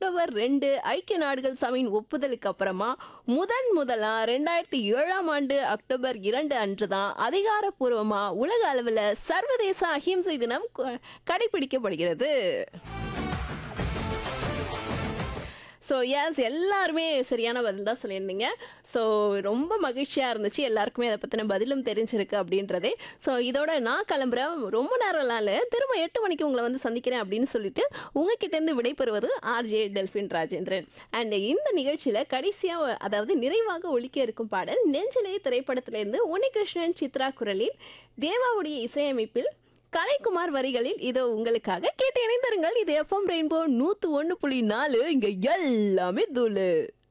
October ரெண்டு ஐக்கிய நாடுகள் சபையின் ஒப்புதலுக்கு அப்புறமா முதன் முதலா ரெண்டாயிரத்தி ஏழாம் ஆண்டு அக்டோபர் இரண்டு அன்று தான் அதிகாரப்பூர்வமா உலக அளவில் சர்வதேச அஹிம்சை தினம் கொ- கடைபிடிக்கப்படுகிறது ஸோ எஸ் எல்லாருமே சரியான பதில் தான் சொல்லியிருந்தீங்க ஸோ ரொம்ப மகிழ்ச்சியாக இருந்துச்சு எல்லாருக்குமே அதை பற்றின பதிலும் தெரிஞ்சிருக்கு அப்படின்றதே ஸோ இதோட நான் கிளம்புறேன் ரொம்ப நேரம்லாம் இல்லை திரும்ப எட்டு மணிக்கு உங்களை வந்து சந்திக்கிறேன் அப்படின்னு சொல்லிட்டு உங்ககிட்டேருந்து விடைபெறுவது ஆர்ஜே டெல்ஃபின் ராஜேந்திரன் அண்ட் இந்த நிகழ்ச்சியில் கடைசியாக அதாவது நிறைவாக ஒலிக்க இருக்கும் பாடல் நெஞ்சிலே திரைப்படத்திலேருந்து உன்னிகிருஷ்ணன் சித்ரா குரலில் தேவாவுடைய இசையமைப்பில் கலைக்குமார் வரிகளில் இதோ உங்களுக்காக கேட்டு இணைந்திருங்கள் இது எஃப்எம் ரெயின்போ நூத்து ஒன்று புள்ளி நாலு இங்க எல்லாமே தூளு